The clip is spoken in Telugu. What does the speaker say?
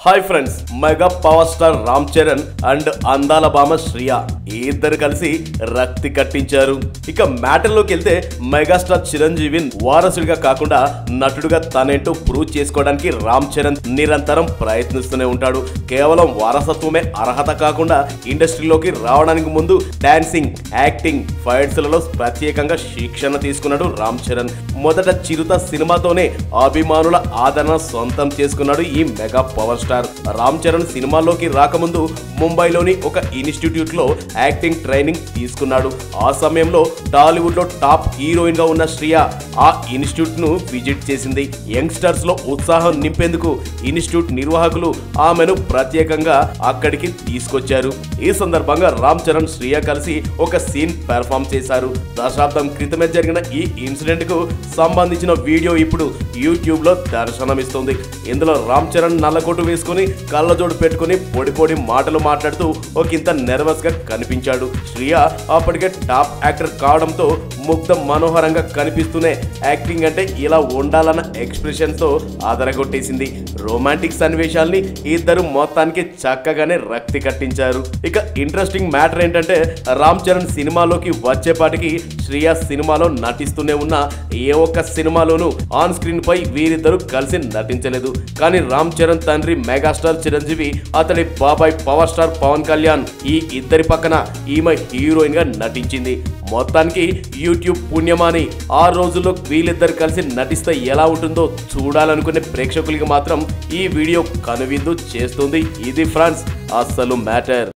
hi friends mega power star Ram Charan and అందాల భామ శ్రియ ఈ ఇద్దరు కలిసి రక్తి కట్టించారు ఇక మ్యాటర్లోకి వెళ్తే మెగాస్టార్ చిరంజీవి వారసుడిగా కాకుండా నటుడుగా తనేంటో ప్రూవ్ చేసుకోవడానికి రామ్ చరణ్ నిరంతరం ప్రయత్నిస్తూనే ఉంటాడు కేవలం వారసత్వమే అర్హత కాకుండా ఇండస్ట్రీలోకి రావడానికి ముందు డాన్సింగ్ యాక్టింగ్ ఫైట్స్ లలో ప్రత్యేకంగా శిక్షణ తీసుకున్నాడు రామ్ చరణ్ మొదట చిరుత సినిమాతోనే అభిమానుల ఆదరణ సొంతం చేసుకున్నాడు ఈ mega power star Ram Charan సినిమాల్లోకి రాకముందు ముంబైలోని ఒక ఇన్స్టిట్యూట్ లో యాక్టింగ్ ట్రైనింగ్ తీసుకున్నాడు ఆ సమయంలో టాలీవుడ్ లో టాప్ హీరోయిన్ గా ఉన్న శ్రియ ఆ ఇన్స్టిట్యూట్ ను విజిట్ చేసింది యంగ్స్టర్స్ లో ఉత్సాహం నింపేందుకు ఇన్స్టిట్యూట్ నిర్వాహకులు ఆమెను ప్రత్యేకంగా అక్కడికి తీసుకొచ్చారు ఈ సందర్భంగా రామ్ చరణ్ శ్రియ కలిసి ఒక సీన్ పెర్ఫామ్ చేశారు దశాబ్దం క్రితమే జరిగిన ఈ ఇన్సిడెంట్ కు సంబంధించిన వీడియో ఇప్పుడు యూట్యూబ్ లో దర్శనమిస్తుంది ఇందులో రామ్ చరణ్ నల్లకొట్టు వేసుకుని కళ్ళజోడు పెట్టుకుని పొడి పొడి మాటలు మాట్లాడుతూ ఒకంత నెర్వస్ గా కనిపించాడు శ్రియ అప్పటికే టాప్ యాక్టర్ కావడంతో ముగ్ధ మనోహరంగా కనిపిస్తూనే యాక్టింగ్ అంటే ఇలా ఉండాలన్న ఎక్స్ప్రెషన్ తో ఆదరగొట్టేసింది రొమాంటిక్ సన్నివేశాల్ని ఇద్దరు మొత్తానికి చక్కగానే రక్తి కట్టించారు ఇక ఇంట్రెస్టింగ్ మ్యాటర్ ఏంటంటే రామ్ చరణ్ సినిమాలోకి వచ్చేపాటికి శ్రియ సినిమాలో నటిస్తూనే ఉన్న ఏ ఒక్క సినిమాలోనూ ఆన్ స్క్రీన్ పై వీరిద్దరూ కలిసి నటించలేదు కానీ రామ్ చరణ్ తండ్రి మెగాస్టార్ చిరంజీవి అతడి బాబాయ్ పవర్ స్టార్ పవన్ కళ్యాణ్ ఈ ఇద్దరి పక్కన ఈమె హీరోయిన్ గా నటించింది మొత్తానికి యూట్యూబ్ పుణ్యమాని ఆ రోజుల్లో వీళ్ళిద్దరు కలిసి నటిస్తే ఎలా ఉంటుందో చూడాలనుకునే ప్రేక్షకులకి మాత్రం ఈ వీడియో కనువిందు చేస్తుంది ఇది ఫ్రెండ్స్ అస్సలు మ్యాటర్